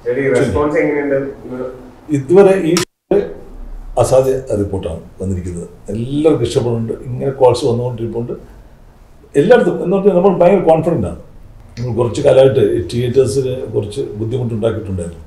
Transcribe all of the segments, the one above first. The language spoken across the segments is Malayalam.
ശരി റെസ്പോൺസ് എങ്ങനെയുണ്ട് ഇത് ഇതുവരെ ഈ അസാധ്യ റിപ്പോർട്ടാണ് വന്നിരിക്കുന്നത് എല്ലാവർക്കും ഇഷ്ടപ്പെടുന്നുണ്ട് ഇങ്ങനെ കോൾസ് വന്നുകൊണ്ടിരിപ്പുണ്ട് എല്ലായിടത്തും എന്ന് പറഞ്ഞാൽ നമ്മൾ ഭയങ്കര കോൺഫിഡൻ്റ് ആണ് നമ്മൾ കുറച്ച് കാലമായിട്ട് തിയേറ്റേഴ്സിന് കുറച്ച് ബുദ്ധിമുട്ടുണ്ടാക്കിയിട്ടുണ്ടായിരുന്നു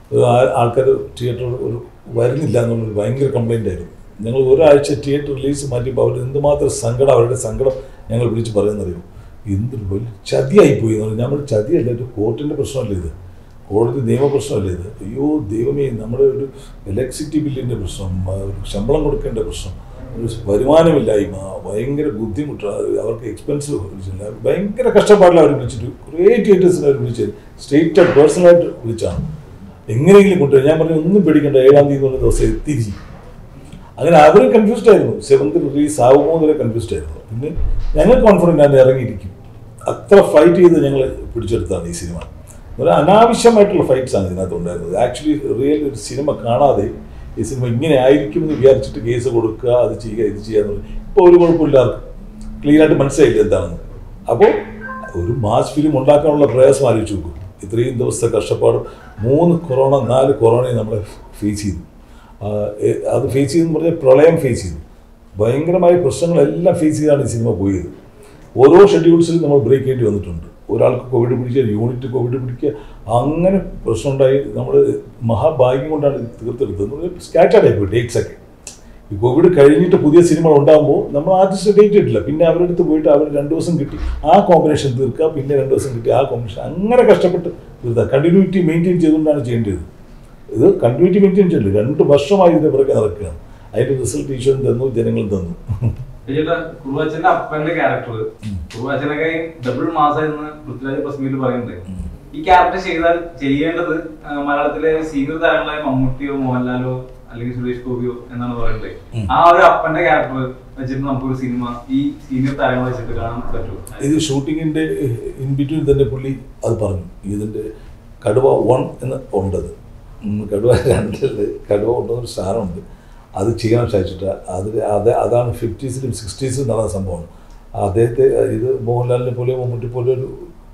ആൾക്കാർ തിയേറ്റർ ഒരു വരുന്നില്ല എന്നുള്ളൊരു ഭയങ്കര കംപ്ലൈൻ്റ് ആയിരുന്നു ഞങ്ങൾ ഒരാഴ്ച തിയേറ്റർ റിലീസ് മാറ്റിയപ്പോൾ അവർ എന്തുമാത്രം സങ്കടം അവരുടെ സങ്കടം ഞങ്ങൾ വിളിച്ച് പറയുന്നറിയും എന്തൊരു വലിയ ചതിയായിപ്പോയി എന്ന് പറഞ്ഞാൽ നമ്മൾ ചതിയല്ല ഒരു കോർട്ടിൻ്റെ പ്രശ്നമല്ല ഇത് കോടതി നിയമപ്രശ്നമല്ല ഇത് അയ്യോ ദൈവമേ നമ്മുടെ ഒരു ഇലക്ട്രിസിറ്റി ബില്ലിൻ്റെ പ്രശ്നം ആ, ഒരു ശമ്പളം കൊടുക്കേണ്ട പ്രശ്നം ഒരു വരുമാനമില്ലായ്മ ഭയങ്കര ബുദ്ധിമുട്ടാണ് അവർക്ക് എക്സ്പെൻസ് വിളിച്ചില്ല ഭയങ്കര കഷ്ടപ്പാടിൽ അവർ വിളിച്ചിട്ട് കുറേ തിയേറ്റേഴ്സിനെ അവർ വിളിച്ചത് സ്റ്റേറ്റ് പേഴ്സണലായിട്ട് വിളിച്ചാണ് എങ്ങനെയെങ്കിലും കൊണ്ടുവരും ഞാൻ പറഞ്ഞു ഒന്നും പേടിക്കണ്ട ഏഴാം തീയതി എന്നുള്ള ദിവസം എത്തിരി അങ്ങനെ അവർ കൺഫ്യൂസ്ഡ് ആയിരുന്നു സെവൻത് റിലീസ് ആകുമോ എന്നൊരു കൺഫ്യൂസ്ഡ് ആയിരുന്നു പിന്നെ ഞങ്ങൾ കോൺഫിഡൻ്റ് ആണ് ഇറങ്ങിയിരിക്കും അത്ര ഫൈറ്റ് ചെയ്ത് ഞങ്ങൾ പിടിച്ചെടുത്താണ് ഈ സിനിമ ഒരു അനാവശ്യമായിട്ടുള്ള ഫൈറ്റ്സ് ആണ് ഇതിനകത്ത് ഉണ്ടായിരുന്നത് ആക്ച്വലി റിയൽ ഒരു സിനിമ കാണാതെ ഈ സിനിമ ഇങ്ങനെ ആയിരിക്കും എന്ന് വിചാരിച്ചിട്ട് കേസ് കൊടുക്കുക അത് ചെയ്യുക ഇത് ചെയ്യുക എന്നുള്ളത് ഇപ്പോൾ ഒരു കുഴപ്പമില്ല ക്ലിയർ ആയിട്ട് മനസ്സിലായില്ല എന്താണെന്ന് അപ്പോൾ ഒരു മാസ് ഫിലിം ഉണ്ടാക്കാനുള്ള പ്രയാസം ആലോചിച്ച് നോക്കും ഇത്രയും ദിവസത്തെ കഷ്ടപ്പാടും മൂന്ന് കൊറോണ നാല് കൊറോണയും നമ്മളെ ഫേസ് ചെയ്തു ആ, എ- അത് ഫേസ് ചെയ്തെന്ന് പറഞ്ഞാൽ പ്രളയം ഫേസ് ചെയ്തു ഭയങ്കരമായ പ്രശ്നങ്ങളെല്ലാം ഫേസ് ചെയ്താണ് ഈ സിനിമ പോയത് ഓരോ ഷെഡ്യൂൾസിലും നമ്മൾ ബ്രേക്ക് ചെയ്യേണ്ടി വന്നിട്ടുണ്ട് ഒരാൾക്ക് കോവിഡ് പിടിക്കുക യൂണിറ്റ് കോവിഡ് പിടിക്കുക അങ്ങനെ പ്രശ്നമുണ്ടായി നമ്മൾ മഹാഭാഗ്യം കൊണ്ടാണ് ഇത് തീർത്തെടുത്തത് സ്കാറ്റേഡ് ആയിപ്പോയി ഡേറ്റ്സ് ഒക്കെ ഈ കോവിഡ് കഴിഞ്ഞിട്ട് പുതിയ സിനിമ ഉണ്ടാകുമ്പോൾ നമ്മൾ ആർട്ടിസ്റ്റ് ഡേറ്റ് ഇട്ടില്ല പിന്നെ അവരുടെ അടുത്ത് പോയിട്ട് അവർ രണ്ട് ദിവസം കിട്ടി ആ കോമ്പിനേഷൻ തീർക്കുക പിന്നെ രണ്ട് ദിവസം കിട്ടി ആ കോമ്പിനേഷൻ അങ്ങനെ കഷ്ടപ്പെട്ട് തീർക്കുക കണ്ടിന്യൂറ്റി മെയിൻറ്റെയിൻ ചെയ്തുകൊണ്ടാണ് ചെയ്യേണ്ടത് ഇത് കണ്ടിന്യൂറ്റി മെയിൻറ്റെയിൻ ചെയ്യില്ല രണ്ട് വർഷമായി ഇതിൻ്റെ പുറകെ നടക്കുകയാണ് അതിൻ്റെ റിസൾട്ട് ഈശ്വരൻ തന്നു ജനങ്ങൾ തന്നു ചേട്ടാ കുറുവാച്ചന്റെ അപ്പന്റെ ക്യാരക്ടർ കുറുവാച്ചനൊക്കെ ഡബിൾ മാസമായിരുന്നു പൃഥ്വിരാജ് പ്രസ് മീറ്റിൽ പറയുന്നുണ്ട് ഈ ക്യാരക്ടർ ചെയ്താൽ ചെയ്യേണ്ടത് ആ, മലയാളത്തിലെ സീനിയർ താരങ്ങളായ മമ്മൂട്ടിയോ മോഹൻലാലോ അല്ലെങ്കിൽ സുരേഷ് ഗോപിയോ എന്നാണ് പറയുന്നത് ഉം. ആ ഒരു അപ്പന്റെ ക്യാരക്ടർ വെച്ചിട്ട് നമുക്കൊരു സിനിമ ഈ സീനിയർ താരങ്ങളെ വെച്ചിട്ട് കാണാൻ പറ്റുമോ ഇത് ഷൂട്ടിങ്ങിൻ്റെ ഇൻ ബിറ്റ്വീൻ തന്നെ പുള്ളി അത് പറഞ്ഞു ഇതിൻ്റെ കടുവ വൺ എന്ന് ഉണ്ടത് ഉം, കടുവ രണ്ടില് കടുവ ഉണ്ടെന്നൊരു സാധനമുണ്ട് അത് ചെയ്യാൻ സാധിച്ചിട്ട് അത് അത് അതാണ് ഫിഫ്റ്റീസിലും സിക്സ്റ്റീസിലും നടന്ന സംഭവമാണ് അദ്ദേഹത്തെ ഇത് മോഹൻലാലിനെ പോലെ മമ്മൂട്ടി പോലെ ഒരു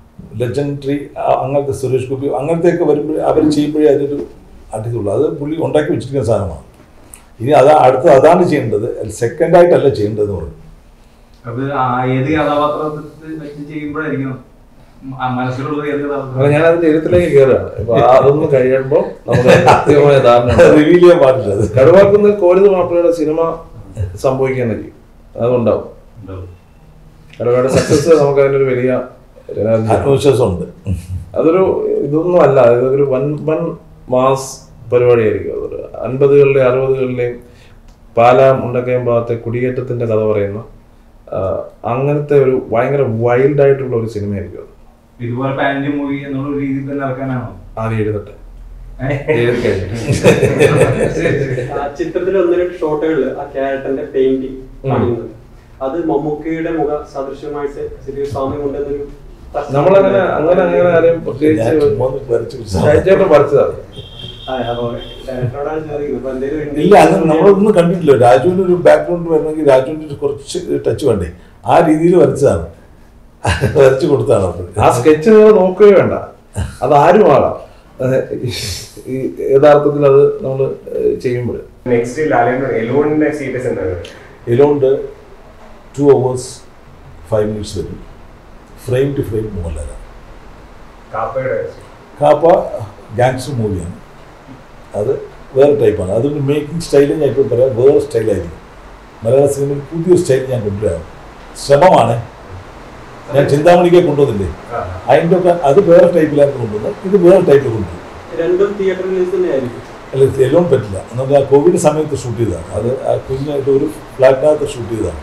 ലെജൻഡറി അങ്ങനത്തെ സുരേഷ് ഗോപി അങ്ങനത്തെയൊക്കെ വരുമ്പോൾ അവർ ചെയ്യുമ്പോഴേ അതിനൊരു അടിക്കുള്ളൂ അത് പുള്ളി ഉണ്ടാക്കി വെച്ചിരിക്കുന്ന സാധനമാണ് ഇനി അത് അടുത്ത അതാണ് ചെയ്യേണ്ടത് സെക്കൻഡായിട്ടല്ല ചെയ്യേണ്ടതെന്ന് പറഞ്ഞു അത് ആ ഏത് കഥാപാത്രത്തിൽ വെച്ച് ചെയ്യുമ്പോഴായിരിക്കും മ- മനസ്സിലുള്ളത് ഏത് അല്ല കഥാപാത്രം ഞാൻ അതിന്റെ എഴുത്തിലേക്ക് കയറുകയാണ് ഇപ്പൊ അതൊന്നും കഴിയുമ്പോൾ നമുക്ക് കൃത്യമായ ധാരണ ഉണ്ടാവും. റിവീൽ ചെയ്യാൻ പാടില്ല അത് കടുവാക്കുന്ന കോരിത് മാപ്പിളയുടെ സിനിമ സംഭവിക്കാന്നിരിക്കും അതുണ്ടാവും കടുവയുടെ സക്സസ് നമുക്ക് അതിനൊരു വലിയ എനർജി ആത്മവിശ്വാസമുണ്ട് അതൊരു ഇതൊന്നും അല്ല ഇതൊരു വൻ വൻ മാസ് പരിപാടിയായിരിക്കും അതൊരു അൻപതുകളിലെ അറുപതുകളിലെയും പാലാ മുണ്ടക്കയം ഭാഗത്തെ കുടിയേറ്റത്തിന്റെ കഥ പറയുന്ന ആ, അങ്ങനത്തെ ഒരു ഭയങ്കര വൈൽഡ് ആയിട്ടുള്ള ഒരു സിനിമയായിരിക്കും അത് ഇതുപോലെ പാൻറ് മൂവി എന്നുള്ള ഒരു രീതിയിൽ തന്നെ ഇറക്കാനാണോ ആദ്യം എഴുതട്ടെ ഏഹ്? എഴുതി കഴിഞ്ഞു ആ ചിത്രത്തിൽ ഒന്ന് രണ്ട് ഷോട്ടുകളിൽ ആ ക്യാരക്ടറിന്റെ പെയിന്റിങ് ഉം. കാണിക്കുന്നുണ്ട് അത് മമ്മൂക്കയുടെ മുഖ സദൃശ്യമായിട്ട് ചെറിയ സാമ്യം ഉണ്ടെന്നൊരു പ്രശ്നം നമ്മളങ്ങനെ അങ്ങനെ അങ്ങനെ ആരെയും ഞാൻ പ്രത്യേകിച്ച് ചുമ്മാ ഒന്ന് വരച്ച് പിടിച്ചതാണ്. രാജേട്ടൻ പറിച്ചതാണ് ആ, അപ്പൊ ഡയറക്ടറോടാണ് ചോദിക്കുന്നത് അപ്പൊ എന്തെങ്കിലും ഇല്ല അത് നമ്മളൊന്നും കണ്ടിട്ടില്ല രാജുവിന് ഒരു ബാക്ക്ഗ്രൗണ്ട് വരണമെങ്കിൽ രാജുവിൻ്റെ ഒരു കുറച്ച് ടച്ച് വേണ്ടേ ആ രീതിയിൽ വരച്ചതാണ് വരച്ചു കൊടുത്താണ് അവർക്ക് ആ സ്കെച്ച് നിങ്ങൾ നോക്കുകയോ വേണ്ട അത് ആരും ആകാം അത് ഈ യഥാർത്ഥത്തിൽ അത് നമ്മൾ ചെയ്യുമ്പോൾ നെക്സ്റ്റ് ലാലേന്ദ്രൻ എലോണിന്റെ സീരിയസ് എന്താണ് എലോണ്ട് ടു അവേഴ്സ് ഫൈവ് മിനിറ്റ്സ് വരും ഫ്രെയിം ടു ഫ്രെയിം മോഹൻലാലാണ് കാപ്പയുടെ കാപ്പ ഗാങ്സ്റ്റർ മൂവിയാണ് അത് വേറെ ടൈപ്പാണ് അതൊരു മേക്കിംഗ് സ്റ്റൈൽ ഞാൻ ഇപ്പോൾ പറയാം വേറെ സ്റ്റൈലായിരിക്കും മലയാള സിനിമയിൽ പുതിയൊരു സ്റ്റൈൽ ഞാൻ കൊണ്ടുവരാം ശ്രമമാണ് ഞാൻ ചിന്താമണിക്കെ കൊണ്ടുവന്നില്ലേ അതിൻ്റെ ഒക്കെ അത് വേറെ ടൈപ്പിലാണ് കൊണ്ടുവന്നത് ഇത് വേറെ ടൈപ്പിൽ കൊണ്ടുവരും രണ്ടും തിയേറ്റർ റിലീസ് തന്നെയായിരിക്കും അല്ല എല്ലാം പറ്റില്ല എന്നാൽ ആ കോവിഡ് സമയത്ത് ഷൂട്ട് ചെയ്തതാണ് അത് ആ കുഞ്ഞായിട്ട് ഒരു ഫ്ലാറ്റിനകത്ത് ഷൂട്ട് ചെയ്തതാണ്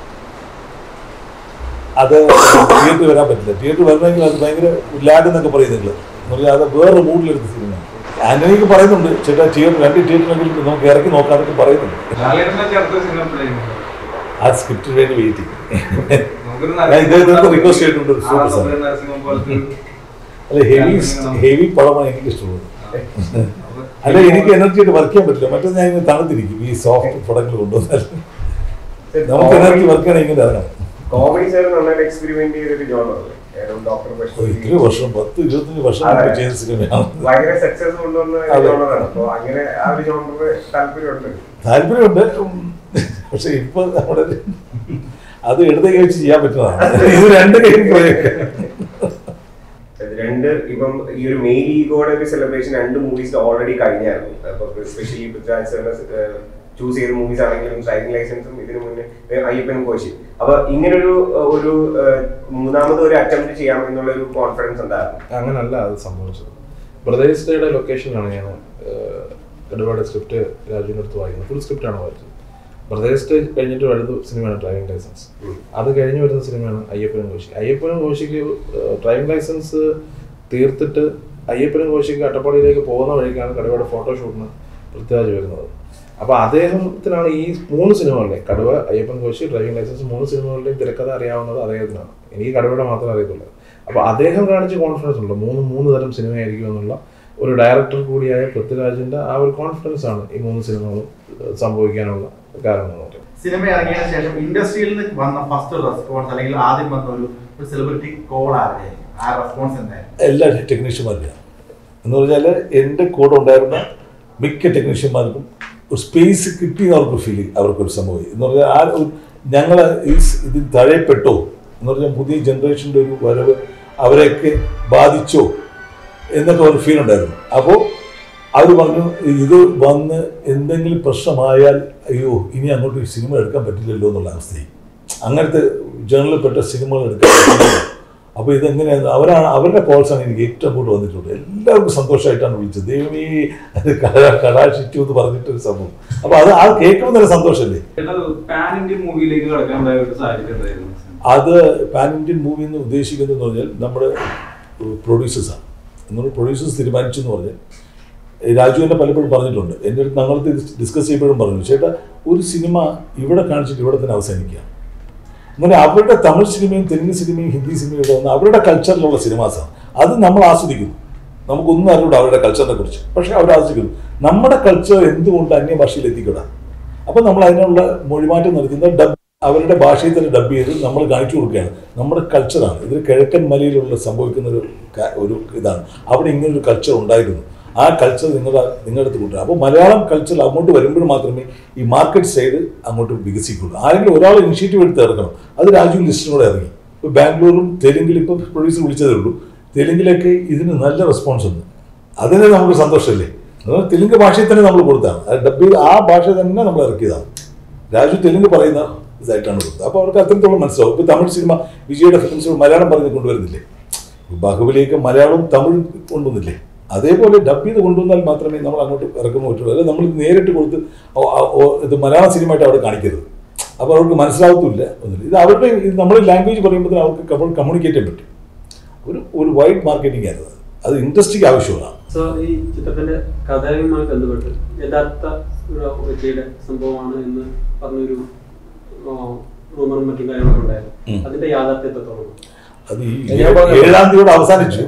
അത് തിയേറ്ററിൽ വരാൻ പറ്റില്ല തിയേറ്ററിൽ വരണമെങ്കിൽ അത് ഭയങ്കര ലാഗ് എന്നൊക്കെ പറയും നിങ്ങൾ എന്ന് പറഞ്ഞാൽ അത് വേറെ മൂഡിലെടുത്ത സിനിമ ആന്റണിക്ക് പറയുന്നുണ്ട് ചേട്ടാ തിയേറ്റർ രണ്ട് തിയേറ്ററിലെങ്കിലും നമുക്ക് ഇറക്കി നോക്കാനൊക്കെ പറയുന്നുണ്ട് ലാലേട്ടനെ ചേർത്ത് സിനിമ എപ്പോഴായിരുന്നു? ആ സ്ക്രിപ്റ്റിന് വേണ്ടി വെയിറ്റ് ചെയ്യും നമുക്കൊരു ഞാൻ ഇദ്ദേഹത്തെ request ചെയ്തിട്ടുണ്ട് ഒരു ആ, super song. സ്വപ്ന നരസിംഹം പോലത്തെ ഒരു- അല്ല ഹെവി ഹെവി പടമാണ് എനിക്ക് ഇഷ്ടമുള്ളത് അല്ല എനിക്ക് എനർജി ആയിട്ട് വർക്ക് ചെയ്യാൻ പറ്റില്ല മറ്റേ ഞാൻ ഇങ്ങനെ തണുത്തിരിക്കും ഈ സോഫ്റ്റ് പടങ്ങൾ കൊണ്ടുവന്നാൽ നമുക്ക് എനർജി വർക്ക് ചെയ്യണമെങ്കിൽ ഇങ്ങനെ ഇറങ്ങണം കോമഡി സാർ നന്നായിട്ട് എക്സ്പെരിമെന്റ് ചെയ്തൊരു ജോണല്ലേ ഡോക്ടർ ഇത്രയും വർഷം പത്ത് ഇരുപത്തഞ്ച് വർഷം അതെ. മുമ്പ് ചെയ്ത സിനിമയാണ് ഭയങ്കര സക്സസ് കൊണ്ടുവന്ന അതെ. ജോണറാണ് അപ്പൊ അങ്ങനെ ആ ഒരു ജോണറിന് താല്പര്യമുണ്ട് താല്പര്യമുണ്ട് ഉം. പക്ഷെ ഇപ്പൊ നമ്മുടെ അത് ഇടത് കൈ വെച്ച് ചെയ്യാൻ പറ്റുന്നതാണ് ഇത് രണ്ട് കൈയും പ്രയോഗിക്കാം ഇത് രണ്ട് ഇപ്പം ഈ ഒരു മെയിൽ ഈഗോയുടെ ഒരു സെലിബ്രേഷൻ രണ്ട് മൂവീസ് ഓൾറെഡി കഴിഞ്ഞായിരുന്നു അപ്പൊ സ്പെഷ്യലി പൃഥ്വിരാജ് സാറിന് ചൂസ് ചെയ്ത മൂവീസ് ആണെങ്കിലും ഡ്രൈവിംഗ് ലൈസൻസും ഇതിനു മുന്നേ ഏ, അയ്യപ്പനും കോശി അപ്പൊ ഇങ്ങനൊരു ഏഹ്, ഒരു ഏഹ്, മൂന്നാമത് ഒരു അറ്റംപ്റ്റ് ചെയ്യാം എന്നുള്ള ഒരു കോൺഫിഡൻസ് ഉണ്ടായിരുന്നു അങ്ങനല്ല അത് സംഭവിച്ചത് ബ്രദേഴ്സ് ഡേയുടെ ലൊക്കേഷനിലാണ് ഞാൻ ഒരുപാട് സ്ക്രിപ്റ്റ് രാജുവിൻ്റെ അടുത്ത് വായിക്കുന്നത് ഫുൾ സ്ക്രിപ്റ്റാണ് വായിച്ചത് ബ്രദേഴ്സ് ഡേ കഴിഞ്ഞിട്ട് വരുന്ന സിനിമയാണ് ഡ്രൈവിംഗ് ലൈസൻസ് അത് കഴിഞ്ഞ് വരുന്ന സിനിമയാണ് അയ്യപ്പനും കോശി അയ്യപ്പനും കോശിക്ക് ഡ്രൈവിംഗ് ലൈസൻസ് തീർത്തിട്ട് അയ്യപ്പനും കോശിക്ക് അട്ടപ്പാടിയിലേക്ക് പോകുന്ന വഴിക്കാണ് കടുവയുടെ ഫോട്ടോഷൂട്ടിന് പൃഥ്വിരാജ് വരുന്നത് അപ്പോൾ അദ്ദേഹത്തിനാണ് ഈ മൂന്ന് സിനിമകളിലെ കടുവ അയ്യപ്പൻ കോശി ഡ്രൈവിംഗ് ലൈസൻസ് മൂന്ന് സിനിമകളുടെയും തിരക്കഥ അറിയാവുന്നത് അദ്ദേഹത്തിനാണ് എനിക്ക് കടുവയുടെ മാത്രമേ അറിയത്തുള്ളൂ അപ്പോൾ അദ്ദേഹം കാണിച്ച കോൺഫിഡൻസ് ഉണ്ട് മൂന്ന് മൂന്ന് തരം സിനിമയായിരിക്കും എന്നുള്ള ഒരു ഡയറക്ടർ കൂടിയായ പൃഥ്വിരാജിന്റെ ആ ഒരു കോൺഫിഡൻസ് ആണ് ഈ മൂന്ന് സിനിമകളും ഏഹ്, സംഭവിക്കാനുള്ള കാരണം എന്ന് പറയുന്നത് സിനിമ ഇറങ്ങിയതിനു ശേഷം ഇൻഡസ്ട്രിയിൽ നിന്ന് വന്ന ഫസ്റ്റ് റെസ്പോൺസ് അല്ലെങ്കിൽ ആദ്യം വന്ന ഒരു ഒരു സെലിബ്രിറ്റി കോൾ ആരുടെയായിരുന്നു ആ റെസ്പോൺസ് എന്തായിരുന്നു എല്ലാ ടെക്നീഷ്യന്മാരുടെയാണ് എന്ന് പറഞ്ഞാൽ എൻ്റെ കൂടെ ഉണ്ടായിരുന്ന മിക്ക ടെക്നീഷ്യന്മാർക്കും ഒരു സ്പേസ് കിട്ടിയവർക്ക് ഫീൽ അവർക്കൊരു സംഭവം എന്ന് പറഞ്ഞാൽ ആ ഞങ്ങൾ ഈ സ് ഇതിൽ തഴയപ്പെട്ടോ എന്ന് പറഞ്ഞാൽ പുതിയ ജനറേഷൻ്റെ ഒരു വരവ് അവരെയൊക്കെ ബാധിച്ചോ എന്നൊക്കെ ഒരു ഫീൽ ഉണ്ടായിരുന്നു അപ്പോൾ അവർ പറഞ്ഞു ഇത് വന്ന് എന്തെങ്കിലും പ്രശ്നമായാൽ അയ്യോ ഇനി അങ്ങോട്ട് ഈ സിനിമ എടുക്കാൻ പറ്റില്ലല്ലോ എന്നുള്ള അവസ്ഥയായി അങ്ങനത്തെ ജേണലിൽപ്പെട്ട സിനിമകൾ എടുക്കാൻ പറ്റില്ല അപ്പോൾ ഇതെങ്ങനെയാണ് അവരാണ് അവരുടെ കോൾസാണ് എനിക്ക് ഏറ്റവും കൂടുതൽ വന്നിട്ടുള്ളത് എല്ലാവർക്കും സന്തോഷമായിട്ടാണ് വിളിച്ചത് ദൈവമേ അത് കടാ- കടാക്ഷിച്ചു എന്ന് പറഞ്ഞിട്ടൊരു സംഭവം അപ്പോൾ അത് ആ കേൾക്കുമ്പോൾ തന്നെ സന്തോഷമല്ലേ ചേട്ടാ പാൻ ഇന്ത്യൻ മൂവിയിലേക്ക് കടക്കാനുണ്ടായ ഒരു സാഹചര്യം എന്തായിരുന്നു അത് പാൻ ഇന്ത്യൻ മൂവി എന്ന് ഉദ്ദേശിക്കുന്നത് എന്ന് പറഞ്ഞാൽ നമ്മുടെ പ്രൊഡ്യൂസേഴ്സാണ് നമ്മൾ പ്രൊഡ്യൂസേഴ്സ് തീരുമാനിച്ചു എന്ന് പറഞ്ഞാൽ രാജു എന്നെ പലപ്പോഴും പറഞ്ഞിട്ടുണ്ട് എൻ്റെ അടുത്ത് ഞങ്ങൾക്ക് ഡിസ്കസ് ചെയ്യുമ്പോഴും പറഞ്ഞു ചേട്ടാ ഒരു സിനിമ ഇവിടെ കാണിച്ചിട്ട് ഇവിടെ തന്നെ അവസാനിക്കുക അങ്ങനെ അവരുടെ തമിഴ് സിനിമയും തെലുങ്ക് സിനിമയും ഹിന്ദി സിനിമയും ഇവിടെ വന്ന് അവരുടെ കൾച്ചറിലുള്ള സിനിമാസാണ് അത് നമ്മൾ ആസ്വദിക്കുന്നു നമുക്കൊന്നും അറിയൂടാ അവരുടെ കൾച്ചറിനെ കുറിച്ച് പക്ഷേ അവർ ആസ്വദിക്കുന്നു നമ്മുടെ കൾച്ചർ എന്തുകൊണ്ട് അന്യഭാഷയിൽ എത്തിക്കൂടാ അപ്പോൾ നമ്മൾ അതിനുള്ള മൊഴിമാറ്റം നടത്തുന്ന ഡബ് അവരുടെ ഭാഷയിൽ തന്നെ ഡബ് ചെയ്ത് നമ്മൾ കാണിച്ചു കൊടുക്കുകയാണ് നമ്മുടെ കൾച്ചറാണ് ഇത് കിഴക്കൻ മലയിലുള്ള സംഭവിക്കുന്ന ഒരു ക- ഒരു ഇതാണ് അവിടെ ഇങ്ങനൊരു കൾച്ചർ ഉണ്ടായിരുന്നു ആ കൾച്ചർ നിങ്ങളുടെ നിങ്ങളുടെ അടുത്ത് കൊണ്ടുവരും അപ്പോൾ മലയാളം കൾച്ചർ അങ്ങോട്ട് വരുമ്പോൾ മാത്രമേ ഈ മാർക്കറ്റ് സൈഡ് അങ്ങോട്ട് വികസിക്കുള്ളൂ ആരെങ്കിലും ഒരാൾ ഇനിഷ്യേറ്റീവ് എടുത്ത് ഇറക്കണം അത് രാജു ലിസ്റ്റിനോട് ഇറങ്ങി ഇപ്പോൾ ബാംഗ്ലൂരും തെലുങ്കിൽ ഇപ്പോൾ പ്രൊഡ്യൂസർ വിളിച്ചതേ ഉള്ളൂ തെലുങ്കിലൊക്കെ ഇതിന് നല്ല റെസ്പോൺസ് ഉണ്ട് അതിന് നമുക്ക് സന്തോഷമല്ലേ അതുകൊണ്ട് തെലുങ്ക് ഭാഷയിൽ തന്നെ നമ്മൾ കൊടുത്താണ് അത് ഡബ് ചെയ്ത് ആ ഭാഷ തന്നെ നമ്മൾ ഇറക്കിയതാണ് രാജു തെലുങ്ക് പറയുന്ന ഇതായിട്ടാണ് കൊടുത്തത് അപ്പോൾ അവർക്ക് അത്രത്തോളം മനസ്സിലാവും ഇപ്പോൾ തമിഴ് സിനിമ വിജയുടെ ഫിലിംസ് മലയാളം പറഞ്ഞ് കൊണ്ടുവരുന്നില്ലേ ബാഹുബലിയൊക്കെ മലയാളവും തമിഴ് കൊണ്ടുവന്നില്ലേ അതേപോലെ ഡബ് ചെയ്ത് കൊണ്ടുവന്നാൽ മാത്രമേ നമ്മൾ അങ്ങോട്ട് ഇറക്കുമ്പോൾ പറ്റുള്ളൂ അല്ലെ നമ്മൾ നേരിട്ട് കൊടുത്ത് ഓ- ആ- ഓ- ഇത് മലയാള സിനിമയായിട്ട് അവിടെ കാണിക്കരുത് അപ്പോൾ അവർക്ക് മനസ്സിലാവത്തില്ല ഒന്നുമില്ല ഇത് അവരുടെ ഇത് നമ്മൾ ലാംഗ്വേജ് പറയുമ്പോൾ അവർക്ക് കമ്മ്യൂണിക്കേറ്റ് ചെയ്യാൻ പറ്റും ഒരു ഒരു വൈഡ് മാർക്കറ്റിംഗ് ആയിരുന്നു അത്. അത് ഇൻഡസ്ട്രിക്ക് ആവശ്യമാണ് സോ ഈ ചിത്രത്തിന്റെ കഥയുമായി ബന്ധപ്പെട്ട് യഥാർത്ഥ ഒരു വ്യക്തിയുടെ സംഭവമാണ് എന്ന് പറഞ്ഞൊരു റൂമറും മറ്റും കാര്യങ്ങളൊക്കെ ഉം. ഉണ്ടായിരുന്നു അതിന്റെ യാഥാർത്ഥ്യത്തോളം അത് ഈ ഞാൻ പറഞ്ഞത്. ഏഴാം തീയതിയോട് അവസാനിച്ചു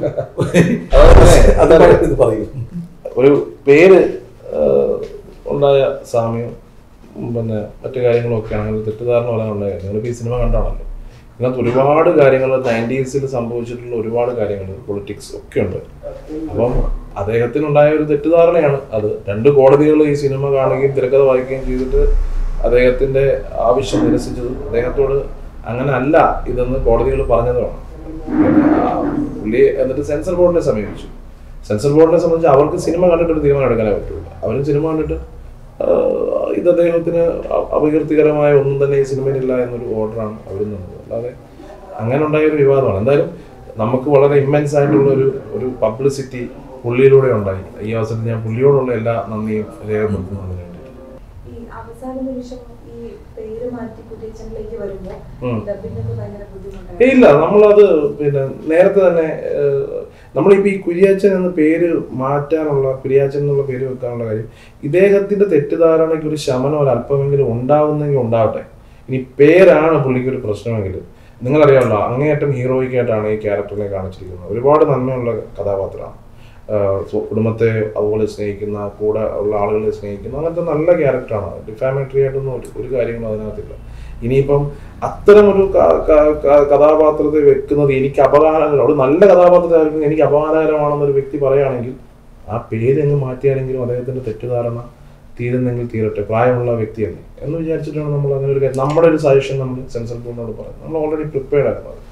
അത് പറ- ഇത് പറയും ഒരു പേര് ആഹ്, ഉണ്ടായ സാമ്യം ഉം, പിന്നെ മറ്റു കാര്യങ്ങളും ഒക്കെയാണ് അങ്ങനെ തെറ്റിദ്ധാരണ പോലെ ഉണ്ടായത് നിങ്ങളിപ്പോൾ ഈ സിനിമ കണ്ടാണല്ലോ ഇതിനകത്ത് ഒരുപാട് കാര്യങ്ങൾ നയൻറ്റീസിൽ സംഭവിച്ചിട്ടുള്ള ഒരുപാട് കാര്യങ്ങൾ പൊളിറ്റിക്സ് ഒക്കെ ഉണ്ട് അപ്പം അദ്ദേഹത്തിനുണ്ടായ ഒരു തെറ്റിദ്ധാരണയാണ് അത് രണ്ട് കോടതികൾ ഈ സിനിമ കാണുകയും തിരക്കഥ വായിക്കുകയും ചെയ്തിട്ട് അദ്ദേഹത്തിന്റെ ആവശ്യം നിരസിച്ചത് അദ്ദേഹത്തോട് അങ്ങനെ അല്ല ഇതെന്ന് കോടതികൾ പറഞ്ഞതുമാണ് പിന്നെ ആ പുള്ളി എന്നിട്ട് സെൻസർ ബോർഡിനെ സമീപിച്ചു സെൻസർ ബോർഡിനെ സംബന്ധിച്ച് അവർക്ക് സിനിമ കണ്ടിട്ട് ഒരു തീരുമാനം എടുക്കാനേ പറ്റുള്ളൂ അവരും സിനിമ കണ്ടിട്ട് ആഹ്, ഇത് അദ്ദേഹത്തിന് അ- അപകീർത്തികരമായ ഒന്നും തന്നെ ഈ സിനിമയിലില്ല എന്നൊരു ഓർഡറാണ് അവർ നിന്നത് അല്ലാതെ അങ്ങനെ ഉണ്ടായ ഒരു വിവാദമാണ് എന്തായാലും നമുക്ക് വളരെ ഇമ്മൻസ് ആയിട്ടുള്ള ഒരു ഒരു പബ്ലിസിറ്റി പുള്ളിയിലൂടെ ഉണ്ടായി ഈ അവസരത്തിൽ ഞാൻ പുള്ളിയോടുള്ള എല്ലാ നന്ദിയും രേഖപ്പെടുത്തുന്നു അതിന് വേണ്ടിയിട്ട് ഈ അവസാന നിമിഷം ഈ പേര് മാറ്റി പുതിയ ചാനലിലേക്ക് വരുമ്പോൾ ഉം. ഡബിങ്ങിനൊക്കെ ഭയങ്കര ഏയ് ബുദ്ധിമുട്ടാണ് ഇല്ല നമ്മളത് പിന്നെ നേരത്തെ തന്നെ ഏഹ്, നമ്മളിപ്പോ ഈ കുര്യാച്ചൻ എന്ന പേര് മാറ്റാനുള്ള കുര്യാച്ചൻ എന്നുള്ള പേര് വെക്കാനുള്ള കാര്യം ഇദ്ദേഹത്തിന്റെ തെറ്റിദ്ധാരണയ്ക്ക് ഒരു ശമനം ഒരു അല്പമെങ്കിലും ഉണ്ടാവുന്നെങ്കിൽ ഉണ്ടാവട്ടെ ഇനി പേരാണ് പുള്ളിക്ക് ഒരു പ്രശ്നമെങ്കിൽ നിങ്ങളറിയാമല്ലോ അങ്ങേയറ്റം ഹീറോയിക് ആയിട്ടാണ് ഈ ക്യാരക്ടറിനെ കാണിച്ചിരിക്കുന്നത് ഒരുപാട് നന്മയുള്ള കഥാപാത്രമാണ് ആഹ് സ്വ- കുടുംബത്തെ അതുപോലെ സ്നേഹിക്കുന്ന കൂടെ ഉള്ള ആളുകളെ സ്നേഹിക്കുന്ന അങ്ങനത്തെ നല്ല ക്യാരക്ടറാണ് ഡിഫാമേറ്ററി ആയിട്ടൊന്നും ഒരു ഒരു കാര്യങ്ങളും അതിനകത്തില്ല ഇനിയിപ്പം അത്തരം ഒരു ക- ക- ക- കഥാപാത്രത്തെ വെക്കുന്നത് എനിക്ക് അപകാരം ഒരു നല്ല കഥാപാത്രത്തെ എനിക്ക് അപമാനകരമാണെന്നൊരു വ്യക്തി പറയുകയാണെങ്കിൽ ആ പേര് അങ്ങ് മാറ്റിയാണെങ്കിലും അദ്ദേഹത്തിന്റെ തെറ്റിദ്ധാരണ തീരുന്നെങ്കിൽ തീരട്ടെ പ്രായമുള്ള വ്യക്തിയല്ലേ എന്ന് വിചാരിച്ചിട്ടാണ് നമ്മൾ അങ്ങനെ ഒരു കാര്യം നമ്മുടെ ഒരു സജഷൻ നമ്മൾ സെൻസർ ബോർഡിനോട് പറയുന്നത് നമ്മൾ ഓൾറെഡി പ്രിപ്പയർഡ് ആയിരുന്നു